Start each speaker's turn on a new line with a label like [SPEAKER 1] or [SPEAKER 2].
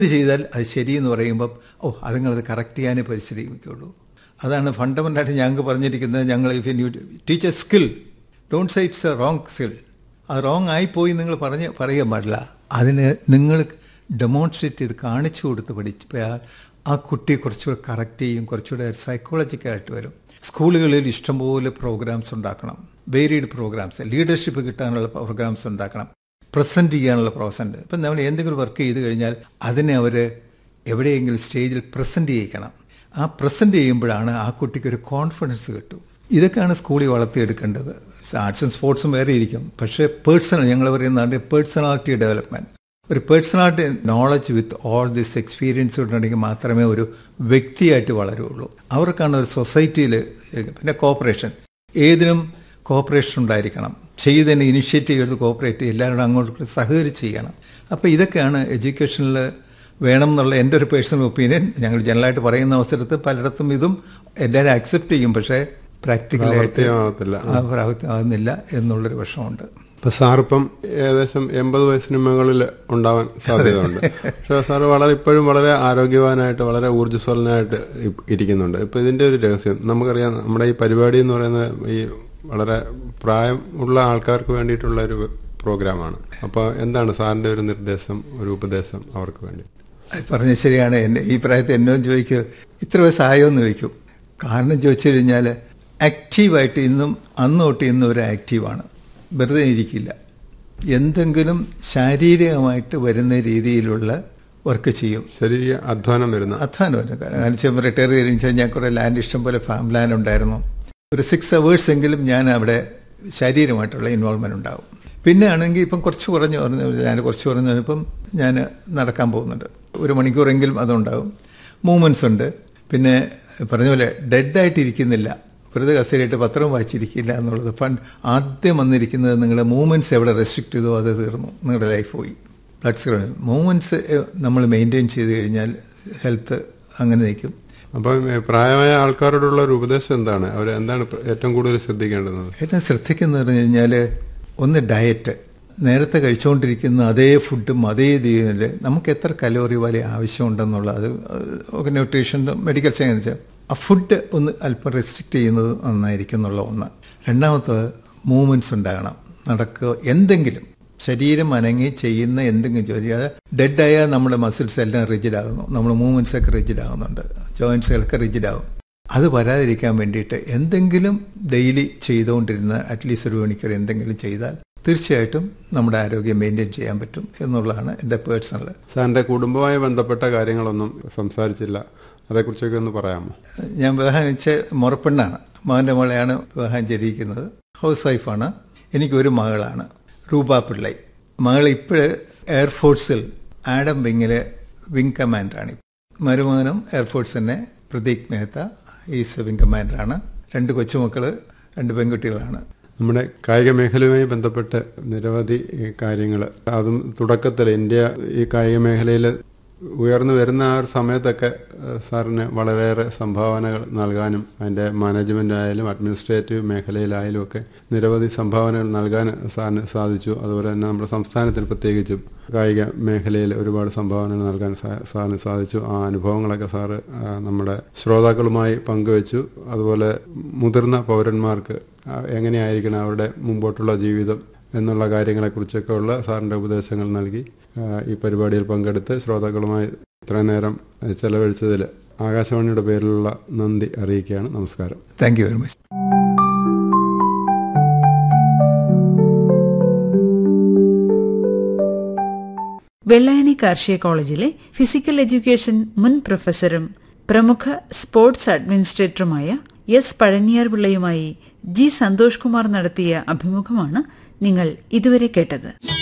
[SPEAKER 1] ചെയ്താൽ അത് ശരിയെന്ന് പറയുമ്പം ഓ അതുങ്ങളത് കറക്റ്റ് ചെയ്യാനേ പരിശ്രമിക്കുള്ളൂ അതാണ് ഫണ്ടമെൻ്റായിട്ട് ഞങ്ങൾക്ക് പറഞ്ഞിരിക്കുന്നത് ഞങ്ങൾ if you teacher skill don't say it's a wrong skill അത് റോങ് ആയിപ്പോയി നിങ്ങൾ പറഞ്ഞ് പറയാൻ പാടില്ല അതിന് നിങ്ങൾ ഡെമോൺസ്ട്രേറ്റ് ചെയ്ത് കാണിച്ചു കൊടുത്ത് പഠിച്ചാൽ ആ കുട്ടി കുറച്ചുകൂടെ കറക്റ്റ് ചെയ്യും കുറച്ചുകൂടെ സൈക്കോളജിക്കലായിട്ട് വരും സ്കൂളുകളിൽ ഇഷ്ടംപോലെ പ്രോഗ്രാംസ് ഉണ്ടാക്കണം വേരിയഡ് പ്രോഗ്രാംസ് ലീഡർഷിപ്പ് കിട്ടാനുള്ള പ്രോഗ്രാംസ് ഉണ്ടാക്കണം പ്രസൻറ്റ് ചെയ്യാനുള്ള പ്രോസൻറ്റ് ഇപ്പം നമ്മൾ എന്തെങ്കിലും വർക്ക് ചെയ്ത് കഴിഞ്ഞാൽ അതിനെ അവർ എവിടെയെങ്കിലും സ്റ്റേജിൽ പ്രസൻറ്റ് ചെയ്യിക്കണം ആ പ്രസൻറ്റ് ചെയ്യുമ്പോഴാണ് ആ കുട്ടിക്ക് ഒരു കോൺഫിഡൻസ് കിട്ടും ഇതൊക്കെയാണ് സ്കൂളിൽ വളർത്തിയെടുക്കേണ്ടത് ആർട്സ് ആൻഡ് സ്പോർട്സും വേറെ ഇരിക്കും പക്ഷേ പേഴ്സണൽ ഞങ്ങൾ പറയുന്നതാണ് പേഴ്സണാലിറ്റി ഡെവലപ്മെൻറ്റ് ഒരു personality knowledge with all this experience ഉണ്ടെങ്കിൽ മാത്രമേ ഒരു വ്യക്തിയായിട്ട് വളരുള്ളൂ അവർക്കാണ് ഒരു സൊസൈറ്റിയിൽ പിന്നെ കോപ്പറേഷൻ ഏതിനും കോപ്പറേഷൻ ഉണ്ടായിരിക്കണം ചെയ്തതിന് ഇനിഷ്യേറ്റീവ് എടുത്ത് കോപ്പറേറ്റ് എല്ലാവരോടും അങ്ങോട്ട് സഹകരിച്ച് ചെയ്യണം അപ്പോൾ ഇതൊക്കെയാണ് എഡ്യൂക്കേഷനിൽ വേണം എന്നുള്ള എൻ്റെ ഒരു പേഴ്സണൽ ഒപ്പീനിയൻ ഞങ്ങൾ ജനറലായിട്ട് പറയുന്ന അവസരത്തിൽ പലയിടത്തും ഇതും എല്ലാവരും അക്സെപ്റ്റ് ചെയ്യും പക്ഷേ പ്രാക്ടിക്കലായിട്ട്
[SPEAKER 2] പ്രാവർത്തികമാകത്തില്ല.
[SPEAKER 1] പ്രാവർത്തികമാകുന്നില്ല എന്നുള്ളൊരു വിഷമമുണ്ട്
[SPEAKER 2] ഇപ്പൊ സാറിപ്പം ഏകദേശം എൺപത് വയസ്സിന് മുകളിൽ ഉണ്ടാവാൻ സാധ്യതയുണ്ട് പക്ഷെ സാറ് വളരെ ഇപ്പോഴും വളരെ ആരോഗ്യവാനായിട്ട് വളരെ ഊർജ്ജസ്വലനായിട്ട് ഇ- ഇരിക്കുന്നുണ്ട് ഇപ്പൊ ഇതിന്റെ ഒരു രഹസ്യം നമുക്കറിയാം നമ്മുടെ ഈ പരിപാടി എന്ന് പറയുന്നത് ഈ വളരെ പ്രായം ഉള്ള ആൾക്കാർക്ക് വേണ്ടിയിട്ടുള്ള ഒരു പ്രോഗ്രാമാണ് അപ്പോൾ എന്താണ് സാറിന്റെ ഒരു നിർദ്ദേശം ഒരു ഉപദേശം അവർക്ക് വേണ്ടി
[SPEAKER 1] അത് പറഞ്ഞത് ശരിയാണ് എന്നെ ഈ പ്രായത്തിൽ എന്നോട് ചോദിക്കും ഇത്ര വയസ്സായോ എന്ന് ചോദിക്കും കാരണം ചോദിച്ചു കഴിഞ്ഞാൽ ആക്റ്റീവായിട്ട് ഇന്നും അന്ന് തൊട്ട് ഇന്നും ഒരു ആക്റ്റീവാണ് വെറുതെ ഇരിക്കില്ല എന്തെങ്കിലും ശാരീരികമായിട്ട് വരുന്ന രീതിയിലുള്ള വർക്ക് ചെയ്യും
[SPEAKER 2] ശരീര അധ്വാനം വരുന്ന
[SPEAKER 1] അധ്വാനം വരും കാരണം വെച്ചാൽ റിട്ടയർ ചെയ്ത് കഴിഞ്ഞാൽ ഞാൻ കുറേ ലാൻഡ് ഇഷ്ടം പോലെ ഫാം ലാൻഡ് ഉണ്ടായിരുന്നു ഒരു സിക്സ് അവേഴ്സ് എങ്കിലും ഞാൻ അവിടെ ശാരീരമായിട്ടുള്ള ഇൻവോൾവ്മെന്റ് ഉണ്ടാവും പിന്നെ ആണെങ്കിൽ ഇപ്പം കുറച്ച് കുറഞ്ഞു പറഞ്ഞു ഞാൻ കുറച്ച് കുറഞ്ഞു ഇപ്പം ഞാൻ നടക്കാൻ പോകുന്നുണ്ട് ഒരു മണിക്കൂറെങ്കിലും അതുണ്ടാവും മൂവ്മെൻറ്റ്സ് ഉണ്ട് പിന്നെ പറഞ്ഞ പോലെ ഡെഡായിട്ട് ഇരിക്കുന്നില്ല വെറുതെ കസേരയിട്ട് പത്രം വായിച്ചിരിക്കില്ല എന്നുള്ളത് ഫണ്ട് ആദ്യം വന്നിരിക്കുന്നത് നിങ്ങളുടെ മൂവ്മെൻറ്റ്സ് എവിടെ റെസ്ട്രിക്റ്റ് ചെയ്തോ അത് തീർന്നു നിങ്ങളുടെ ലൈഫ് പോയി ബ്ലഡ് സ്ക്രീൻ മൂവ്മെൻറ്റ്സ് നമ്മൾ മെയിൻറ്റെയിൻ ചെയ്ത് കഴിഞ്ഞാൽ ഹെൽത്ത് അങ്ങനെ നിൽക്കും
[SPEAKER 2] അപ്പം ഏ, പ്രായമായ ആൾക്കാരോടുള്ള ഒരു ഉപദേശം എന്താണ് അവർ എന്താണ് പ്ര- ഏറ്റവും കൂടുതൽ ശ്രദ്ധിക്കേണ്ടത്
[SPEAKER 1] ഏറ്റവും ശ്രദ്ധിക്കുന്ന പറഞ്ഞു കഴിഞ്ഞാൽ ഒന്ന് ഡയറ്റ് നേരത്തെ കഴിച്ചുകൊണ്ടിരിക്കുന്ന അതേ ഫുഡും അതേ രീതിയിൽ നമുക്ക് എത്ര കലോറി വലിയ ആവശ്യമുണ്ടെന്നുള്ള അത് ഒക്കെ ന്യൂട്രീഷൻ മെഡിക്കൽ സയൻസ് ആ ഫുഡ് ഒന്ന് അല്പം റെസ്ട്രിക്റ്റ് ചെയ്യുന്നത് നന്നായിരിക്കും എന്നുള്ള ഒന്ന് രണ്ടാമത്തെ മൂവ്മെൻറ്റ്സ് ഉണ്ടാകണം നടക്കുക എന്തെങ്കിലും ശരീരം അനങ്ങി ചെയ്യുന്ന എന്തെങ്കിലും ചോദിച്ചാൽ ഡെഡായാൽ നമ്മുടെ മസിൽസ് എല്ലാം റിജിഡ് ആകുന്നു നമ്മുടെ മൂവ്മെൻറ്റ്സ് ഒക്കെ റിജിഡ് ആകുന്നുണ്ട് ജോയിൻസുകളൊക്കെ റിജിഡ് ആകും അത് വരാതിരിക്കാൻ വേണ്ടിയിട്ട് എന്തെങ്കിലും ഡെയിലി ചെയ്തുകൊണ്ടിരുന്ന അറ്റ്ലീസ്റ്റ് ഒരു മണിക്കൂർ എന്തെങ്കിലും ചെയ്താൽ തീർച്ചയായിട്ടും നമ്മുടെ ആരോഗ്യം മെയിൻറ്റെയിൻ ചെയ്യാൻ പറ്റും എന്നുള്ളതാണ് എൻ്റെ പേഴ്സണൽ
[SPEAKER 2] സാറിന്റെ കുടുംബവുമായി ബന്ധപ്പെട്ട കാര്യങ്ങളൊന്നും സംസാരിച്ചില്ല അതേക്കുറിച്ചൊക്കെ ഒന്ന് പറയാമോ
[SPEAKER 1] ഞാൻ വിവാഹം വെച്ച മുറപ്പെണ്ണാണ് മകൻ്റെ മോളെയാണ് വിവാഹം ചെയ്തിരിക്കുന്നത് ഹൗസ് വൈഫാണ് എനിക്കൊരു മകളാണ് രൂപ പിള്ളൈ മകൾ ഇപ്പോഴ് എയർഫോഴ്സിൽ ആഡം വിങ്ങിലെ വിങ് കമാൻഡറാണ് മരുമകനും എയർഫോഴ്സ് തന്നെ പ്രതീക് മേത്ത ഈസ് വിങ് കമാൻഡറാണ് രണ്ട് കൊച്ചുമക്കൾ രണ്ട് പെൺകുട്ടികളാണ്
[SPEAKER 2] നമ്മുടെ കായിക മേഖലയുമായി ബന്ധപ്പെട്ട് നിരവധി കാര്യങ്ങൾ അതും തുടക്കത്തിൽ ഇന്ത്യ ഈ കായിക മേഖലയിൽ ഉയർന്നു വരുന്ന ആ ഒരു സമയത്തൊക്കെ ഏഹ്, സാറിന് വളരെയേറെ സംഭാവനകൾ നൽകാനും അതിൻ്റെ മാനേജ്മെൻ്റ് ആയാലും അഡ്മിനിസ്ട്രേറ്റീവ് മേഖലയിലായാലും ഒക്കെ നിരവധി സംഭാവനകൾ നൽകാൻ സാറിന് സാധിച്ചു അതുപോലെ തന്നെ നമ്മുടെ സംസ്ഥാനത്തിന് പ്രത്യേകിച്ചും കായിക മേഖലയിൽ ഒരുപാട് സംഭാവനകൾ നൽകാൻ സാ- സാറിന് സാധിച്ചു ആ അനുഭവങ്ങളൊക്കെ സാറ് ആ, നമ്മുടെ ശ്രോതാക്കളുമായി പങ്കുവച്ചു അതുപോലെ മുതിർന്ന പൗരന്മാർക്ക് ആ, എങ്ങനെയായിരിക്കണം അവരുടെ മുമ്പോട്ടുള്ള ജീവിതം എന്നുള്ള കാര്യങ്ങളെക്കുറിച്ചൊക്കെ ഉള്ള സാറിൻ്റെ ഉപദേശങ്ങൾ നൽകി ആ, ഈ പരിപാടിയിൽ പങ്കെടുത്ത് ശ്രോതാക്കളുമായി ഇത്രയും നേരം ചെലവഴിച്ചതിൽ ആകാശവാണിയുടെ പേരിലുള്ള നന്ദി അറിയിക്കുകയാണ് നമസ്കാരം
[SPEAKER 1] thank you very much
[SPEAKER 3] Vellayani കാർഷിക കോളേജിലെ ഫിസിക്കൽ എഡ്യൂക്കേഷൻ മുൻ പ്രൊഫസറും പ്രമുഖ സ്പോർട്സ് അഡ്മിനിസ്ട്രേറ്ററുമായ എസ് പഴനിയാർ പിള്ളയുമായി ജി സന്തോഷ് കുമാർ നടത്തിയ അഭിമുഖമാണ് നിങ്ങൾ ഇതുവരെ കേട്ടത്